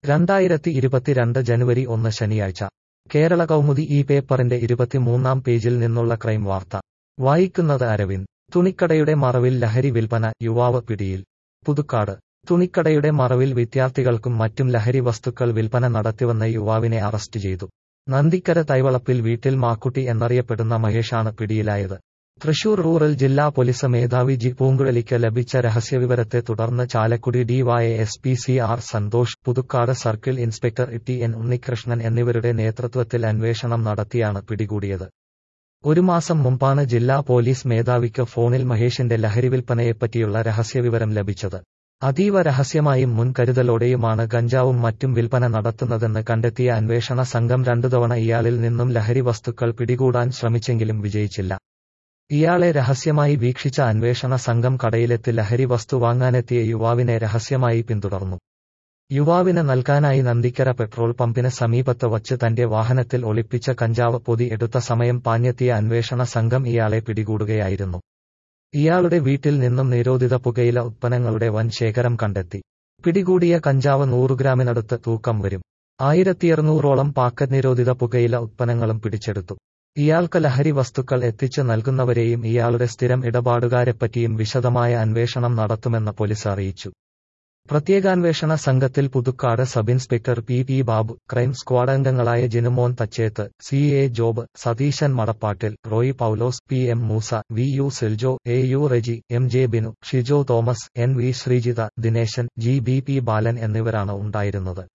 രണ്ടായിരത്തി ഇരുപത്തിരണ്ട് ജനുവരി ഒന്ന് ശനിയാഴ്ച കേരള കൗമുദി ഈ പേപ്പറിന്റെ ഇരുപത്തിമൂന്നാം പേജിൽ നിന്നുള്ള ക്രൈം വാർത്ത വായിക്കുന്നത് അരവിന്ദ് തുണിക്കടയുടെ മറവിൽ ലഹരി വിൽപ്പന യുവാവ് പിടിയിൽ പുതുക്കാട് തുണിക്കടയുടെ മറവിൽ വിദ്യാർത്ഥികൾക്കും മറ്റും ലഹരി വസ്തുക്കൾ വിൽപ്പന നടത്തിവന്ന യുവാവിനെ അറസ്റ്റ് ചെയ്തു നന്ദിക്കര തൈവളപ്പിൽ വീട്ടിൽ മാക്കുട്ടി എന്നറിയപ്പെടുന്ന മഹേഷാണ് പിടിയിലായത് തൃശൂർ റൂറൽ ജില്ലാ പോലീസ് മേധാവി ജി പൂങ്കുഴലിക്ക് ലഭിച്ച രഹസ്യവിവരത്തെ തുടർന്ന് Chalakudy DYS P C R Santhosh Puthukkad circle inspector T N Unnikrishnan എന്നിവരുടെ നേതൃത്വത്തിൽ അന്വേഷണം നടത്തിയാണ് പിടികൂടിയത് ഒരു മാസം മുമ്പാണ് ജില്ലാ പോലീസ് മേധാവിക്ക് ഫോണിൽ മഹേഷിന്റെ ലഹരിവിൽപ്പനയെപ്പറ്റിയുള്ള രഹസ്യവിവരം ലഭിച്ചത് അതീവ രഹസ്യമായും മുൻകരുതലോടെയുമാണ് ഗഞ്ചാവും മറ്റും വിൽപ്പന നടത്തുന്നതെന്ന് കണ്ടെത്തിയ അന്വേഷണ സംഘം രണ്ടുതവണ ഇയാളിൽ നിന്നും ലഹരി വസ്തുക്കൾ പിടികൂടാൻ ശ്രമിച്ചെങ്കിലും വിജയിച്ചില്ല ഇയാളെ രഹസ്യമായി വീക്ഷിച്ച അന്വേഷണ സംഘം കടയിലെത്തി ലഹരി വസ്തു വാങ്ങാനെത്തിയ യുവാവിനെ രഹസ്യമായി പിന്തുടർന്നു യുവാവിന് നൽകാനായി നന്ദിക്കര പെട്രോൾ പമ്പിന് സമീപത്ത് വച്ച് തന്റെ വാഹനത്തിൽ ഒളിപ്പിച്ച കഞ്ചാവ് പൊതി എടുത്ത സമയം പാഞ്ഞെത്തിയ അന്വേഷണ സംഘം ഇയാളെ പിടികൂടുകയായിരുന്നു ഇയാളുടെ വീട്ടിൽ നിന്നും നിരോധിത പുകയില ഉത്പന്നങ്ങളുടെ വൻ ശേഖരം കണ്ടെത്തി പിടികൂടിയ കഞ്ചാവ് നൂറുഗ്രാമിനടുത്ത് തൂക്കം വരും ആയിരത്തിയറുന്നൂറോളം പാക്കറ്റ് നിരോധിത പുകയില ഉത്പന്നങ്ങളും പിടിച്ചെടുത്തു ഇയാൾക്ക് ലഹരി വസ്തുക്കൾ എത്തിച്ചു നൽകുന്നവരെയും ഇയാളുടെ സ്ഥിരം ഇടപാടുകാരെപ്പറ്റിയും വിശദമായ അന്വേഷണം നടത്തുമെന്ന് പോലീസ് അറിയിച്ചു പ്രത്യേകാന്വേഷണ സംഘത്തിൽ Puthukkad sub inspector P P Babu crime squad അംഗങ്ങളായ Jinumon Thachethu C A Job Satheesan Madappattil Roy Paulose P M Moosa V U Siljo A U Reji M J Binu Shijo Thomas N V Sreejitha Dineshan G B P Balan എന്നിവരാണ് ഉണ്ടായിരുന്നത്